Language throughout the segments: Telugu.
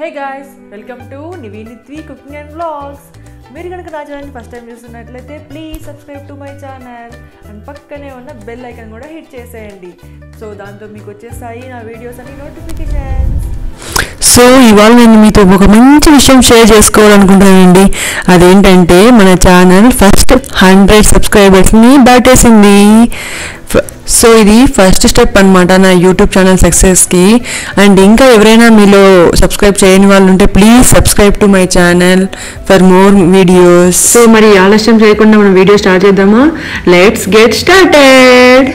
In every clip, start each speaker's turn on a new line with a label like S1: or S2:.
S1: hey guys welcome to Nivinithvi cooking and blogs మీరు కనుక నా ఛానల్ని ఫస్ట్ టైం చూస్తున్నట్లయితే please subscribe to my channel and పక్కనే ఉన్న బెల్ ఐకాన్ కూడా హిట్ చేసేయండి సో దాంతో మీకు వచ్చేస్తాయి నా వీడియోస్ అన్ని నోటిఫికేషన్స్
S2: సో ఇవాళ నేను మీతో ఒక మంచి విషయం షేర్ చేసుకోవాలనుకుంటున్నానండి అదేంటంటే మన ఛానల్ ఫస్ట్ హండ్రెడ్ సబ్స్క్రైబర్స్ని దాటేసింది ఫ- సో ఇది ఫస్ట్ స్టెప్ అన్నమాట నా యూట్యూబ్ ఛానల్ సక్సెస్కి అండ్ ఇంకా ఎవరైనా మీలో సబ్స్క్రైబ్ చేయని వాళ్ళు ఉంటే please subscribe to my channel for more videos so మరి ఆలస్యం చేయకుండా మనం వీడియో స్టార్ట్ చేద్దామా లెట్స్ గెట్ స్టార్టెడ్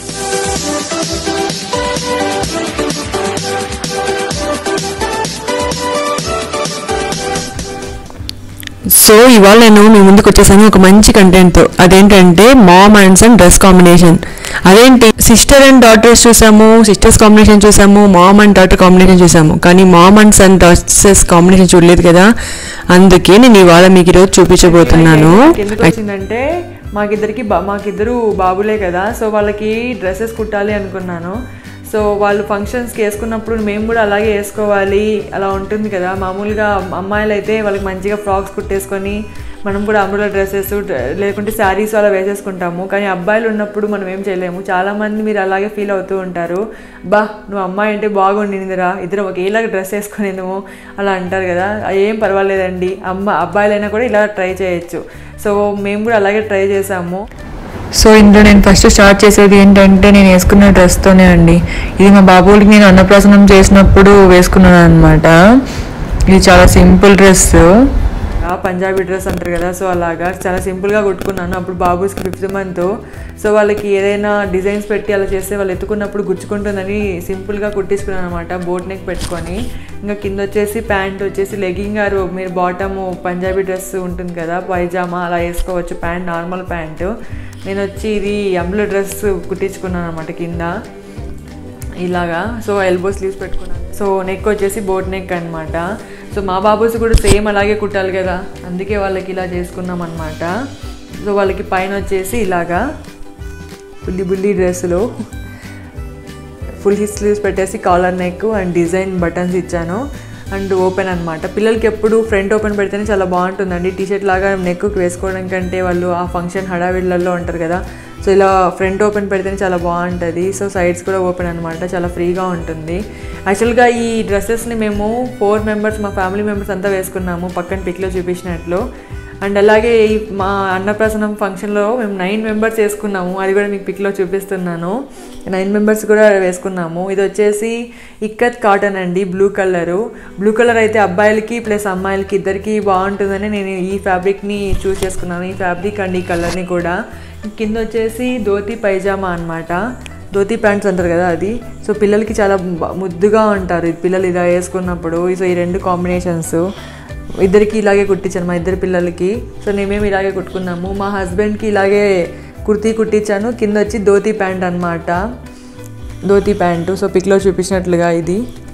S2: సో ఇవాళ నేను మీ ముందుకు వచ్చేసాను ఒక మంచి కంటెంట్తో అదేంటంటే mom and son dress combination అదేంటి సిస్టర్ అండ్ డాటర్స్ చూసాము సిస్టర్స్ కాంబినేషన్ చూసాము మామ్ అండ్ డాటర్ కాంబినేషన్ చూసాము కానీ mom and son dresses combination చూడలేదు కదా అందుకే నేను ఇవాళ మీకు ఈరోజు చూపించబోతున్నాను
S1: ఎందుకు వచ్చిందంటే మాకిద్దరికి బా మాకిద్దరు బాబులే కదా సో వాళ్ళకి డ్రెస్సెస్ కుట్టాలి అనుకున్నాను సో వాళ్ళు ఫంక్షన్స్కి వేసుకున్నప్పుడు మేము కూడా అలాగే వేసుకోవాలి అలా ఉంటుంది కదా మామూలుగా అమ్మాయిలు అయితే వాళ్ళకి మంచిగా ఫ్రాక్స్ కుట్టేసుకొని మనం కూడా అమ్ముల డ్రెస్సెస్ లేకుంటే శారీస్ అలా వేసేసుకుంటాము కానీ అబ్బాయిలు ఉన్నప్పుడు మనం ఏం చేయలేము చాలామంది మీరు అలాగే ఫీల్ అవుతూ ఉంటారు బా నువ్వు అమ్మాయి అంటే బాగుండిందిరా ఇద్దరం ఒకేలాగా డ్రెస్ వేసుకునేదేమో అలా అంటారు కదా ఏం పర్వాలేదండి అమ్మ అబ్బాయిలైనా కూడా ఇలా ట్రై చేయొచ్చు సో మేము కూడా అలాగే ట్రై చేసాము
S2: సో ఇందులో నేను ఫస్ట్ స్టార్ట్ చేసేది ఏంటంటే నేను వేసుకున్న డ్రెస్తోనే అండి ఇది మా బాబులకి నేను అన్నప్రాసనం చేసినప్పుడు వేసుకున్నాను అనమాట ఇది చాలా సింపుల్ డ్రెస్
S1: ఆ పంజాబీ డ్రెస్ అంటారు కదా సో అలాగా చాలా సింపుల్గా కుట్టుకున్నాను అప్పుడు బాబుస్కి ఫిఫ్త్ మంత్ సో వాళ్ళకి ఏదైనా డిజైన్స్ పెట్టి అలా చేస్తే వాళ్ళు ఎత్తుకున్నప్పుడు గుచ్చుకుంటుందని సింపుల్గా కుట్టించుకున్నాను అనమాట బోట్ నెక్ పెట్టుకొని ఇంకా కింద వచ్చేసి ప్యాంట్ వచ్చేసి లెగ్గింగ్ ఆరు మీరు బాటమ్ పంజాబీ డ్రెస్ ఉంటుంది కదా పైజామా అలా వేసుకోవచ్చు ప్యాంట్ నార్మల్ ప్యాంటు నేను వచ్చి ఇది అంబుల డ్రెస్ కుట్టించుకున్నాను అనమాట కింద ఇలాగా సో ఎల్బో స్లీవ్స్ పెట్టుకున్నాను సో నెక్ వచ్చేసి బోట్ నెక్ అనమాట సో మా బాబుస్ కూడా సేమ్ అలాగే కుట్టాలి కదా అందుకే వాళ్ళకి ఇలా చేసుకున్నాం అనమాట సో వాళ్ళకి పైన వచ్చేసి ఇలాగా బుల్లి బుల్లి డ్రెస్సులో ఫుల్ హిస్ స్లీవ్స్ పెట్టేసి collar neck and design buttons ఇచ్చాను అండ్ ఓపెన్ అనమాట పిల్లలకి ఎప్పుడు ఫ్రంట్ ఓపెన్ పెడితేనే చాలా బాగుంటుందండి టీషర్ట్ లాగా నెక్కి వేసుకోవడం కంటే వాళ్ళు ఆ ఫంక్షన్ హడావిళ్ళల్లో ఉంటారు కదా సో ఇలా ఫ్రంట్ ఓపెన్ పెడితేనే చాలా బాగుంటుంది సో సైడ్స్ కూడా ఓపెన్ అనమాట చాలా ఫ్రీగా ఉంటుంది యాక్చువల్గా ఈ డ్రెస్సెస్ని మేము ఫోర్ మెంబర్స్ మా ఫ్యామిలీ మెంబర్స్ అంతా వేసుకున్నాము పక్కన పిక్లో చూపించినట్లు అండ్ అలాగే ఈ మా అన్నప్రాసనం ఫంక్షన్లో మేము నైన్ మెంబర్స్ వేసుకున్నాము అది కూడా మీకు పిక్లో చూపిస్తున్నాను నైన్ మెంబర్స్ కూడా వేసుకున్నాము ఇది వచ్చేసి ఇక్కత్ కాటన్ అండి బ్లూ కలరు బ్లూ కలర్ అయితే అబ్బాయిలకి ప్లస్ అమ్మాయిలకి ఇద్దరికి బాగుంటుందని నేను ఈ ఫ్యాబ్రిక్ని చూస్ చేసుకున్నాను ఈ ఫ్యాబ్రిక్ అండ్ ఈ కలర్ని కూడా కింద వచ్చేసి ధోతి పైజామా అనమాట ధోతి ప్యాంట్స్ అంటారు కదా అది సో పిల్లలకి చాలా బ- ముద్దుగా ఉంటారు ఈ పిల్లలు ఇలా వేసుకున్నప్పుడు సో ఈ రెండు కాంబినేషన్స్ ఇద్దరికి ఇలాగే కుట్టించాను మా ఇద్దరు పిల్లలకి సో మేమేమి ఇలాగే కుట్టుకున్నాము మా హస్బెండ్కి ఇలాగే కుర్తీ కుట్టించాను కింద వచ్చి ధోతి ప్యాంట్ అనమాట ధోతి ప్యాంటు సో పిక్లో చూపించినట్లుగా ఇది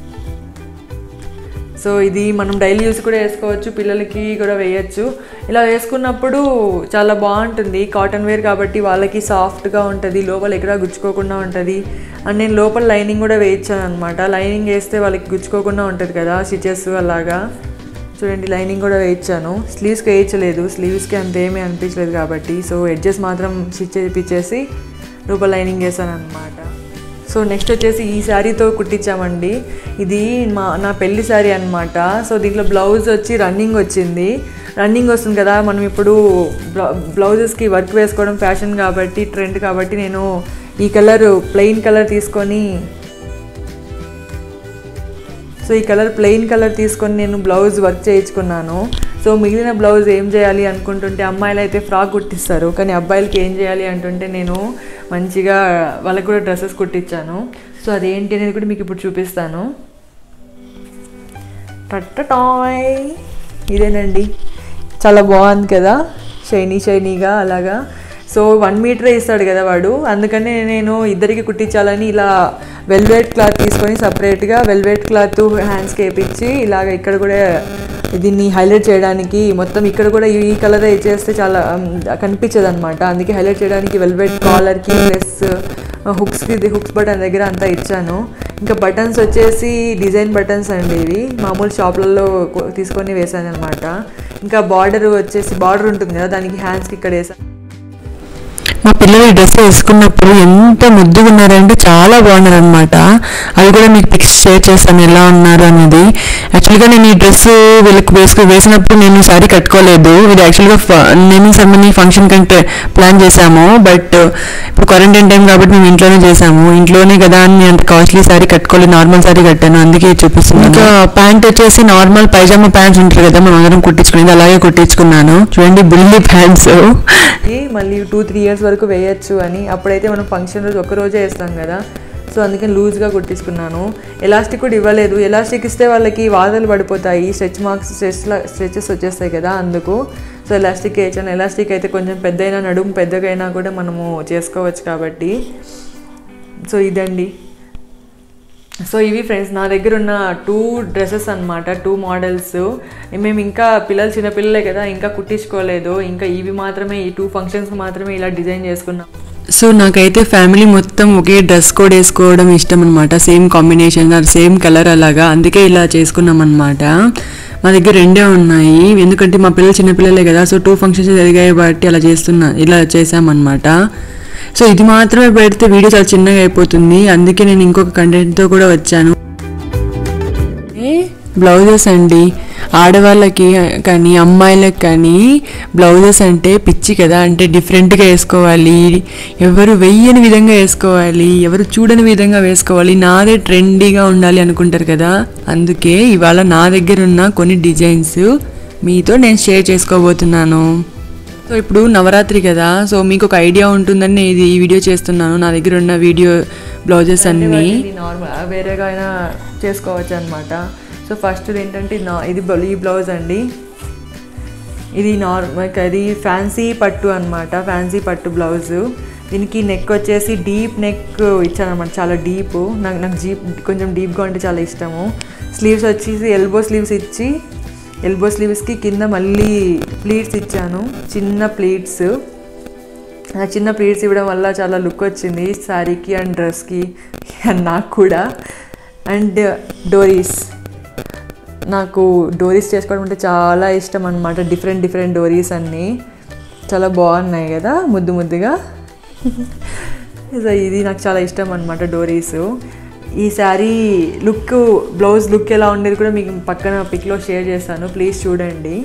S1: సో ఇది మనం డైలీ యూస్ కూడా వేసుకోవచ్చు పిల్లలకి కూడా వేయచ్చు ఇలా వేసుకున్నప్పుడు చాలా బాగుంటుంది కాటన్ వేర్ కాబట్టి వాళ్ళకి సాఫ్ట్గా ఉంటుంది లోపల ఎక్కడ గుచ్చుకోకుండా ఉంటుంది అండ్ నేను లోపల లైనింగ్ కూడా వేయించాను అనమాట లైనింగ్ వేస్తే వాళ్ళకి గుచ్చుకోకుండా ఉంటుంది కదా స్టిచెస్ అలాగా చూడండి లైనింగ్ కూడా వేయించాను స్లీవ్స్కి వేయించలేదు స్లీవ్స్కి అంత ఏమీ అనిపించలేదు కాబట్టి సో ఎడ్జెస్ మాత్రం స్టిచ్ చేయించేసి లోపల లైనింగ్ వేసాను అనమాట సో నెక్స్ట్ వచ్చేసి ఈ శారీతో కుట్టించామండి ఇది మా నా పెళ్లి శారీ అనమాట సో దీంట్లో బ్లౌజ్ వచ్చి రన్నింగ్ వచ్చింది రన్నింగ్ వస్తుంది కదా మనం ఇప్పుడు బ్లౌ బ్లౌజెస్కి వర్క్ వేసుకోవడం ఫ్యాషన్ కాబట్టి ట్రెండ్ కాబట్టి నేను ఈ కలర్ ప్లెయిన్ కలర్ తీసుకొని సో ఈ కలర్ ప్లెయిన్ కలర్ తీసుకొని నేను బ్లౌజ్ వర్క్ చేయించుకున్నాను సో మిగిలిన బ్లౌజ్ ఏం చేయాలి అనుకుంటుంటే అమ్మాయిలు అయితే ఫ్రాక్ కుట్టిస్తారు కానీ అబ్బాయిలకి ఏం చేయాలి అంటుంటే నేను మంచిగా వాళ్ళకి కూడా డ్రెస్సెస్ కుట్టించాను సో అదేంటి అనేది కూడా మీకు ఇప్పుడు చూపిస్తాను టట్టటాయ్ ఇదేనండి చాలా బాగుంది కదా షైనీ షైనీగా అలాగా సో వన్ మీటరే ఇస్తాడు కదా వాడు అందుకని నేను ఇద్దరికి కుట్టించాలని ఇలా వెల్వెట్ క్లాత్ తీసుకొని సపరేట్గా వెల్వెట్ క్లాత్ హ్యాండ్స్కి వేపించి ఇలాగ ఇక్కడ కూడా దీన్ని హైలైట్ చేయడానికి మొత్తం ఇక్కడ కూడా ఈ కలర్ చేస్తే చాలా కనిపించదు అనమాట అందుకే హైలైట్ చేయడానికి వెల్వెట్ కాలర్కి ప్లస్ హుక్స్కి హుక్స్ బటన్ దగ్గర అంతా ఇచ్చాను ఇంకా బటన్స్ వచ్చేసి డిజైన్ బటన్స్ అండి ఇవి మామూలు షాప్లలో కొ- తీసుకొని వేసాను అనమాట ఇంకా బార్డర్ వచ్చేసి బార్డర్ ఉంటుంది కదా దానికి హ్యాండ్స్కి ఇక్కడ వేసాను
S2: మా పిల్లలు ఈ డ్రెస్ వేసుకున్నప్పుడు ఎంత ముద్దుగా ఉన్నారంటే చాలా బాగున్నారు అనమాట అది కూడా మీకు పిక్స్ షేర్ చేస్తాను ఎలా ఉన్నారు అనేది యాక్చువల్గా నేను ఈ డ్రెస్ వీళ్ళకి వేసుకు వేసినప్పుడు నేను సారీ కట్టుకోలేదు ఇది యాక్చువల్గా నేను సమ్మని ఫంక్షన్ కంటే ప్లాన్ చేశాము బట్ ఇప్పుడు క్వారంటైన్ టైం కాబట్టి మేము ఇంట్లోనే చేసాము ఇంట్లోనే కదా అని అంత కాస్ట్లీ సారీ కట్టుకోలేదు నార్మల్ సారీ కట్టాను అందుకే చూపిస్తున్నాను ఇంకా ప్యాంట్ వచ్చేసి నార్మల్ పైజామా ప్యాంట్స్ ఉంటారు కదా మనం అందరం కుట్టించుకునేది అలాగే కుట్టించుకున్నాను చూడండి బుల్లి ప్యాంట్స్
S1: ఈ మళ్ళీ టూ త్రీ ఇయర్స్ వరకు వేయచ్చు అని అప్పుడైతే మనం ఫంక్షన్ రోజు ఒక రోజే వేస్తాం కదా సో అందుకని లూజ్గా కుట్టించుకున్నాను ఎలాస్టిక్ కూడా ఇవ్వలేదు ఎలాస్టిక్ ఇస్తే వాళ్ళకి వాదలు పడిపోతాయి స్ట్రెచ్ మార్క్స్ స్ట్రెచ్ స్ట్రెచెస్ వచ్చేస్తాయి కదా అందుకు సో ఎలాస్టిక్ వేయించాను ఎలాస్టిక్ అయితే కొంచెం పెద్దయినా నడుము పెద్దగా అయినా కూడా మనము చేసుకోవచ్చు కాబట్టి సో ఇదండి సో ఇవి ఫ్రెండ్స్ నా దగ్గర ఉన్న టూ డ్రెస్సెస్ అన్నమాట టూ మోడల్స్ మేము ఇంకా పిల్లలు చిన్నపిల్లలే కదా ఇంకా కుట్టించుకోలేదు ఇంకా ఇవి మాత్రమే ఈ టూ ఫంక్షన్స్ మాత్రమే ఇలా డిజైన్ చేసుకున్నాం
S2: సో నాకైతే ఫ్యామిలీ మొత్తం ఒకే డ్రెస్ కోడ్ వేసుకోవడం ఇష్టం అనమాట సేమ్ కాంబినేషన్ సేమ్ కలర్ అలాగా అందుకే ఇలా చేసుకున్నాం అనమాట మా దగ్గర రెండే ఉన్నాయి ఎందుకంటే మా పిల్లలు చిన్నపిల్లలే కదా సో టూ ఫంక్షన్స్ జరిగాయి బట్టి అలా చేస్తున్నా ఇలా చేసామన్నమాట సో ఇది మాత్రమే పెడితే వీడియో చాలా చిన్నగా అయిపోతుంది అందుకే నేను ఇంకొక కంటెంట్తో కూడా వచ్చాను బ్లౌజెస్ అండి ఆడవాళ్ళకి కానీ అమ్మాయిలకు కానీ బ్లౌజెస్ అంటే పిచ్చి కదా అంటే డిఫరెంట్గా వేసుకోవాలి ఎవరు వెయ్యని విధంగా వేసుకోవాలి ఎవరు చూడని విధంగా వేసుకోవాలి నాదే ట్రెండీగా ఉండాలి అనుకుంటారు కదా అందుకే ఇవాళ నా దగ్గర ఉన్న కొన్ని డిజైన్స్ మీతో నేను షేర్ చేసుకోబోతున్నాను సో ఇప్పుడు నవరాత్రి కదా సో మీకు ఒక ఐడియా ఉంటుందని నేను ఇది ఈ వీడియో చేస్తున్నాను నా దగ్గర ఉన్న వీడియో బ్లౌజెస్ అన్నీ
S1: నార్మల్ వేరేగా అయినా చేసుకోవచ్చు అనమాట సో ఫస్ట్ ఏంటంటే ఇది నా- ఇది బ్లౌ- ఈ బ్లౌజ్ అండి ఇది నార్మల్ అది ఫ్యాన్సీ పట్టు అన్నమాట ఫ్యాన్సీ పట్టు బ్లౌజ్ దీనికి నెక్ వచ్చేసి డీప్ నెక్ ఇచ్చాను అనమాట చాలా డీప్ నాకు నాకు జీప్ కొంచెం డీప్గా ఉంటే చాలా ఇష్టము స్లీవ్స్ వచ్చేసి ఎల్బో స్లీవ్స్ ఇచ్చి ఎల్బో స్లీవ్స్కి కింద మళ్ళీ ప్లీట్స్ ఇచ్చాను చిన్న ప్లీట్స్ ఆ చిన్న ప్లీట్స్ ఇవ్వడం వల్ల చాలా లుక్ వచ్చింది శారీకి అండ్ డ్రెస్కి అండ్ నాకు కూడా అండ్ డోరీస్ నాకు డోరీస్ చేసుకోవడం అంటే చాలా ఇష్టం అనమాట డిఫరెంట్ డిఫరెంట్ డోరీస్ అన్నీ చాలా బాగున్నాయి కదా ముద్దు ముద్దుగా సో ఇది నాకు చాలా ఇష్టం అనమాట డోరీస్ ఈ శారీ లుక్ బ్లౌజ్ లుక్ ఎలా ఉండేది కూడా మీకు పక్కన పిక్లో షేర్ చేస్తాను ప్లీజ్ చూడండి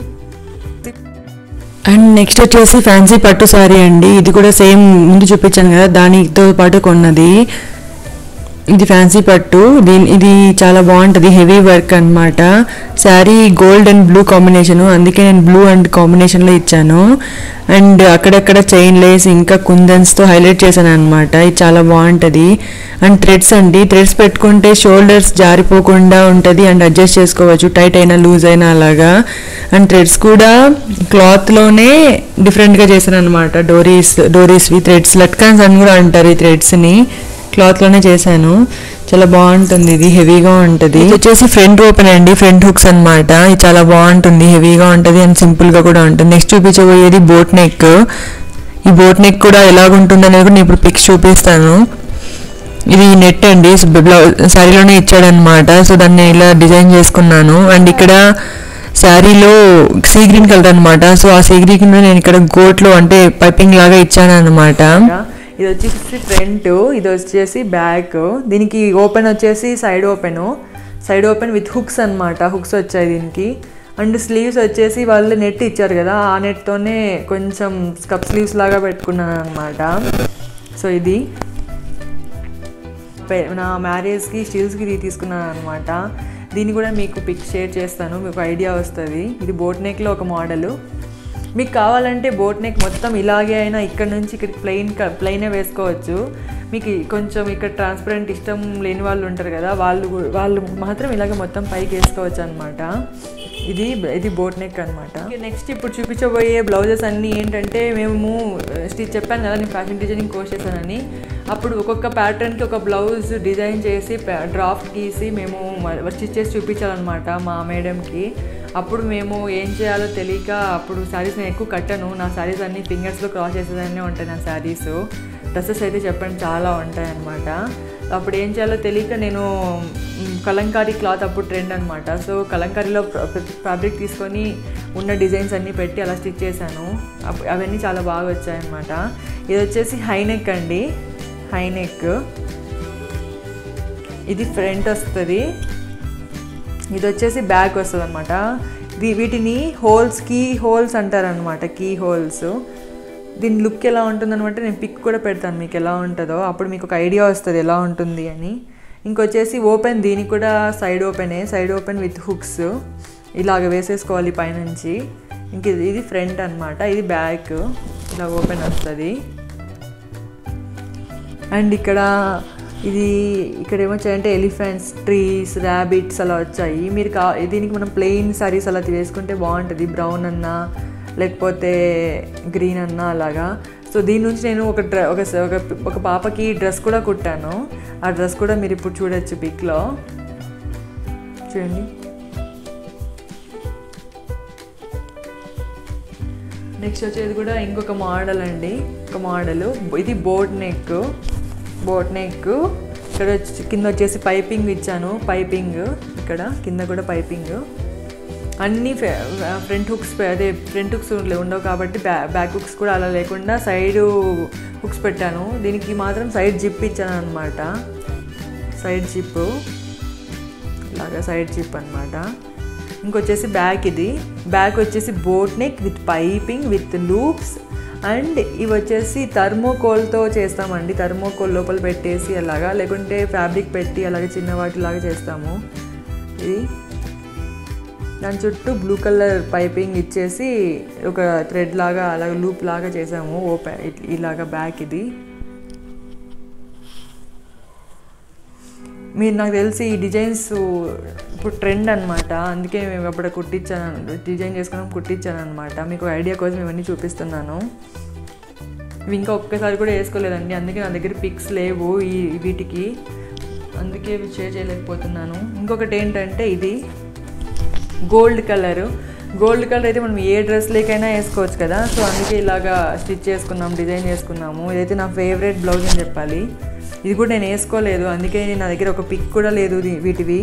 S2: అండ్ నెక్స్ట్ వచ్చేసి ఫ్యాన్సీ పట్టు శారీ అండి ఇది కూడా సేమ్ ముందు చూపించాను కదా దానితో పాటు కొన్నది ఇది ఫ్యాన్సీ పట్టు దీని ఇది చాలా బాగుంటుంది హెవీ వర్క్ అన్నమాట sari gold and blue combination అందుకే నేను బ్లూ అండ్ కాంబినేషన్లో ఇచ్చాను అండ్ అక్కడక్కడ చైన్ లేస్ ఇంకా కుందన్స్తో హైలైట్ చేశాను అనమాట ఇది చాలా బాగుంటుంది అండ్ థ్రెడ్స్ అండి థ్రెడ్స్ పెట్టుకుంటే షోల్డర్స్ జారిపోకుండా ఉంటుంది అండ్ అడ్జస్ట్ చేసుకోవచ్చు టైట్ అయినా లూజ్ అయినా అలాగా అండ్ థ్రెడ్స్ కూడా క్లాత్లోనే డిఫరెంట్గా చేశాను అనమాట డోరీస్ డోరీస్వి థ్రెడ్స్ లట్కాన్స్ అని కూడా అంటారు ఈ థ్రెడ్స్ని క్లాత్లోనే చేశాను చాలా బాగుంటుంది ఇది హెవీగా ఉంటుంది ఇది వచ్చేసి ఫ్రంట్ ఓపెన్ అండి ఫ్రంట్ హుక్స్ అన్నమాట ఇది చాలా బాగుంటుంది హెవీగా ఉంటుంది అండ్ సింపుల్గా కూడా ఉంటుంది నెక్స్ట్ చూపించబోయేది బోట్ నెక్ ఈ బోట్ నెక్ కూడా ఎలాగుంటుంది అనేది కూడా నేను ఇప్పుడు పిక్స్ చూపిస్తాను ఇది నెట్ అండి బ్లౌజ్ శారీలోనే ఇచ్చాడనమాట సో దాన్ని ఇలా డిజైన్ చేసుకున్నాను అండ్ ఇక్కడ శారీలో సీ గ్రీన్ కలర్ అనమాట సో ఆ సీ గ్రీన్ నేను ఇక్కడ గోట్లో అంటే పైపింగ్ లాగా ఇచ్చాను అనమాట
S1: ఇది వచ్చేసి ఫ్రంట్ ఇది వచ్చేసి బ్యాక్ దీనికి ఓపెన్ వచ్చేసి side open side open with hooks అన్నమాట హుక్స్ వచ్చాయి దీనికి అండ్ స్లీవ్స్ వచ్చేసి వాళ్ళు నెట్ ఇచ్చారు కదా ఆ నెట్తోనే కొంచెం స్కప్ స్లీవ్స్ లాగా పెట్టుకున్నాను అనమాట సో ఇది పె- నా మ్యారేజ్కి స్టీల్స్కి ఇది తీసుకున్నాను అనమాట దీన్ని కూడా మీకు పిక్ షేర్ చేస్తాను మీకు ఐడియా వస్తుంది ఇది బోట్ నెక్లో ఒక మోడలు మీకు కావాలంటే బోట్ నెక్ మొత్తం ఇలాగే అయినా ఇక్కడ నుంచి ఇక్కడ ప్లెయిన్ ప్లెయినే వేసుకోవచ్చు మీకు కొంచెం ఇక్కడ ట్రాన్స్పరెంట్ ఇష్టం లేని వాళ్ళు ఉంటారు కదా వాళ్ళు కూ- వాళ్ళు మాత్రం ఇలాగే మొత్తం పైకి వేసుకోవచ్చు అనమాట ఇది ఇది బోట్ నెక్ అనమాట నెక్స్ట్ ఇప్పుడు చూపించబోయే బ్లౌజెస్ అన్నీ ఏంటంటే మేము స్టిచ్ చెప్పాను కదా నేను ఫ్యాషన్ డిజైనింగ్ కోర్స్ చేశానని అప్పుడు ఒక్కొక్క ప్యాటర్న్కి ఒక బ్లౌజ్ డిజైన్ చేసి డ్రాఫ్ట్ గీసి మేము స్టిచ్ చేసి చూపించాలన్నమాట మా మేడంకి అప్పుడు మేము ఏం చేయాలో తెలియక అప్పుడు శారీస్ నేను ఎక్కువ కట్టను నా శారీస్ అన్ని ఫింగర్స్లో క్రాస్ చేసేదాన్నే ఉంటాయి నా శారీస్ డ్రెస్సెస్ అయితే చెప్పండి చాలా ఉంటాయి అన్నమాట అప్పుడు ఏం చేయాలో తెలియక నేను మ్, కలంకారీ క్లాత్ అప్పుడు ట్రెండ్ అనమాట సో కలంకారీలో ఫ్యాబ్రిక్ తీసుకొని ఉన్న డిజైన్స్ అన్నీ పెట్టి అలా స్టిచ్ చేశాను అప్- అవన్నీ చాలా బాగా వచ్చాయన్నమాట ఇది వచ్చేసి హైనెక్ అండి హైనెక్ ఇది ఫ్రంట్ వస్తుంది ఇది వచ్చేసి బ్యాక్ వస్తుంది అనమాట వీటిని హోల్స్ కీ హోల్స్ అంటారనమాట కీ హోల్స్ దీని లుక్ ఎలా ఉంటుందన్నమాట నేను పిక్ కూడా పెడతాను మీకు ఎలా ఉంటుందో అప్పుడు మీకు ఒక ఐడియా వస్తుంది ఎలా ఉంటుంది అని ఇంకొచ్చేసి ఓపెన్ దీనికి కూడా సైడ్ ఓపెనే సైడ్ ఓపెన్ విత్ హుక్స్ ఇలాగ వేసేసుకోవాలి పైనుంచి ఇంక ఇది- ఇది ఫ్రంట్ అనమాట ఇది బ్యాక్ ఇలా ఓపెన్ వస్తుంది అండ్ ఇక్కడ ఇది ఇక్కడ ఏమొచ్చాయంటే ఎలిఫెంట్స్ ట్రీస్ ర్యాబిట్స్ అలా వచ్చాయి మీరు కా దీనికి మనం ప్లెయిన్ సారీస్ అలా వేసుకుంటే బాగుంటుంది బ్రౌన్ అన్నా లేకపోతే గ్రీన్ అన్నా అలాగా సో దీని నుంచి నేను ఒక డ్ర ఒక స- ఒక ఒక పాపకి డ్రెస్ కూడా కుట్టాను ఆ డ్రెస్ కూడా మీరు ఇప్పుడు చూడొచ్చు పిక్లో చూడండి నెక్స్ట్ వచ్చేది కూడా ఇంకొక మోడల్ అండి ఒక మోడల్ ఇది బోట్ నెక్ బోట్ నెక్ ఇక్కడ వచ్చి కింద వచ్చేసి పైపింగ్ ఇచ్చాను పైపింగ్ ఇక్కడ కింద కూడా పైపింగ్ అన్ని ఫ్రంట్ హుక్స్ అదే ఫ్రంట్ హుక్స్ ఉండవు కాబట్టి బ్యా బ్యాక్ హుక్స్ కూడా అలా లేకుండా సైడ్ హుక్స్ పెట్టాను దీనికి మాత్రం సైడ్ జిప్ ఇచ్చాను అనమాట సైడ్ జిప్ ఇలాగా సైడ్ జిప్ అనమాట ఇంకొచ్చేసి బ్యాక్ ఇది బ్యాక్ వచ్చేసి boat neck with piping with loops and ఇవి వచ్చేసి థర్మోకోల్తో చేస్తామండి థర్మోకోల్ లోపల పెట్టేసి అలాగా లేకుంటే ఫ్యాబ్రిక్ పెట్టి అలాగే చిన్న వాటిలాగా చేస్తాము ఇది దాని చుట్టూ బ్లూ కలర్ పైపింగ్ ఇచ్చేసి ఒక థ్రెడ్ లాగా అలాగ లూప్ లాగా చేసాము ఓపెన్ ఇలాగా బ్యాక్ ఇది మీరు నాకు తెలిసి ఈ డిజైన్స్ ఇప్పుడు ట్రెండ్ అనమాట అందుకే మేము అప్పుడు కుట్టించాను డిజైన్ చేసుకున్నాం కుట్టించాను అనమాట మీకు ఐడియా కోసం ఇవన్నీ చూపిస్తున్నాను ఇవి ఇంకా ఒక్కసారి కూడా వేసుకోలేదండి అందుకే నా దగ్గర పిక్స్ లేవు ఈ వీటికి అందుకే ఇవి షేర్ చేయలేకపోతున్నాను ఇంకొకటి ఏంటంటే ఇది గోల్డ్ కలర్ గోల్డ్ కలర్ అయితే మనం ఏ డ్రెస్ లేకైనా వేసుకోవచ్చు కదా సో అందుకే ఇలాగా స్టిచ్ చేసుకున్నాం డిజైన్ చేసుకున్నాము ఇదైతే నా ఫేవరెట్ బ్లౌజ్ అని చెప్పాలి ఇది కూడా నేను వేసుకోలేదు అందుకే నా దగ్గర ఒక పిక్ కూడా లేదు దీ- వీటివి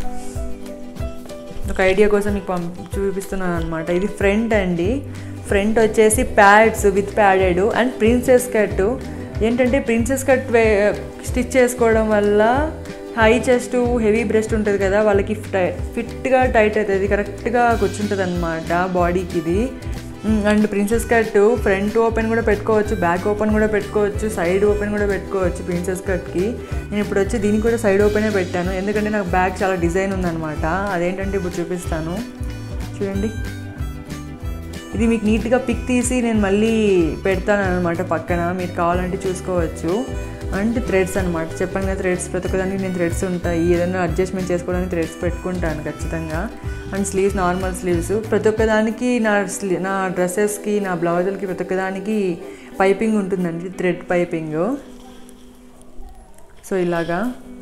S1: ఒక ఐడియా కోసం మీకు పంప్ చూపిస్తున్నాను అనమాట ఇది ఫ్రంట్ అండి ఫ్రంట్ వచ్చేసి pads with padded and princess cut ఏంటంటే ప్రిన్సెస్ కట్ వే స్టిచ్ చేసుకోవడం వల్ల హై చెస్ట్ హెవీ బ్రెస్ట్ ఉంటుంది కదా వాళ్ళకి ఫిట్గా టైట్ అవుతుంది కరెక్ట్గా కూర్చుంటుంది అనమాట బాడీకి ఇది and princess cut front open కూడా పెట్టుకోవచ్చు బ్యాక్ ఓపెన్ కూడా పెట్టుకోవచ్చు సైడ్ ఓపెన్ కూడా పెట్టుకోవచ్చు ప్రిన్సెస్ కట్కి నేను ఇప్పుడు వచ్చి దీనికి కూడా సైడ్ ఓపెనే పెట్టాను ఎందుకంటే నాకు బ్యాక్ చాలా డిజైన్ ఉందన్నమాట అదేంటంటే ఇప్పుడు చూపిస్తాను చూడండి ఇది మీకు నీట్గా పిక్ తీసి నేను మళ్ళీ పెడతాను అనమాట పక్కన మీరు కావాలంటే చూసుకోవచ్చు అండ్ థ్రెడ్స్ అనమాట చెప్పాను కదా థ్రెడ్స్ ప్రతి ఒక్కదానికి నేను థ్రెడ్స్ ఉంటాయి ఏదైనా అడ్జస్ట్మెంట్ చేసుకోవడానికి థ్రెడ్స్ పెట్టుకుంటాను ఖచ్చితంగా అండ్ స్లీవ్స్ నార్మల్ స్లీవ్స్ ప్రతి ఒక్కదానికి నా స్లీ నా డ్రెస్సెస్కి నా బ్లౌజులకి ప్రతి ఒక్కదానికి పైపింగ్ ఉంటుందండి థ్రెడ్ పైపింగ్ సో ఇలాగా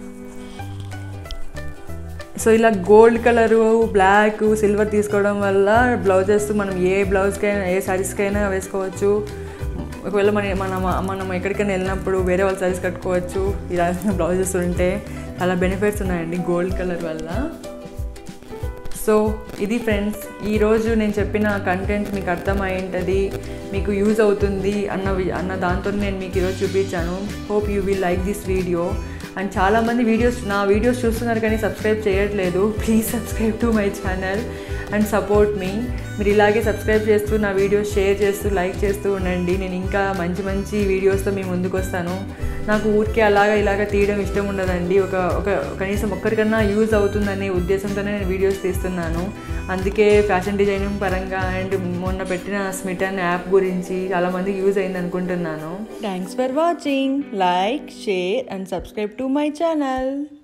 S1: సో ఇలా గోల్డ్ కలరు బ్లాక్ సిల్వర్ తీసుకోవడం వల్ల బ్లౌజెస్ మనం ఏ బ్లౌజ్కైనా ఏ శారీస్కైనా వేసుకోవచ్చు ఒకవేళ మన మనం మనం ఎక్కడికైనా వెళ్ళినప్పుడు వేరే వాళ్ళ శారీస్ కట్టుకోవచ్చు ఇలా బ్లౌజెస్ ఉంటే చాలా బెనిఫిట్స్ ఉన్నాయండి గోల్డ్ కలర్ వల్ల సో ఇది ఫ్రెండ్స్ ఈరోజు నేను చెప్పిన కంటెంట్ మీకు అర్థమై ఉంటుంది మీకు యూజ్ అవుతుంది అన్న వి- అన్న దాంతో నేను మీకు ఈరోజు చూపించాను hope you will like this video and చాలామంది వీడియోస్ నా వీడియోస్ చూస్తున్నారు కానీ సబ్స్క్రైబ్ చేయట్లేదు please subscribe to my channel and support మీ మీరు ఇలాగే సబ్స్క్రైబ్ చేస్తూ నా వీడియోస్ షేర్ చేస్తూ లైక్ చేస్తూ ఉండండి నేను ఇంకా మంచి మంచి వీడియోస్తో మీ ముందుకు వస్తాను నాకు ఊరికే అలాగా ఇలాగా తీయడం ఇష్టం ఉండదండి ఒక ఒక కనీసం ఒక్కరికన్నా యూజ్ అవుతుందనే ఉద్దేశంతోనే నేను వీడియోస్ తీస్తున్నాను అందుకే ఫ్యాషన్ డిజైనింగ్ పరంగా అండ్ మొన్న పెట్టిన స్మిటన్ యాప్ గురించి చాలామందికి యూజ్ అయింది అనుకుంటున్నాను thanks for watching like share and subscribe to my channel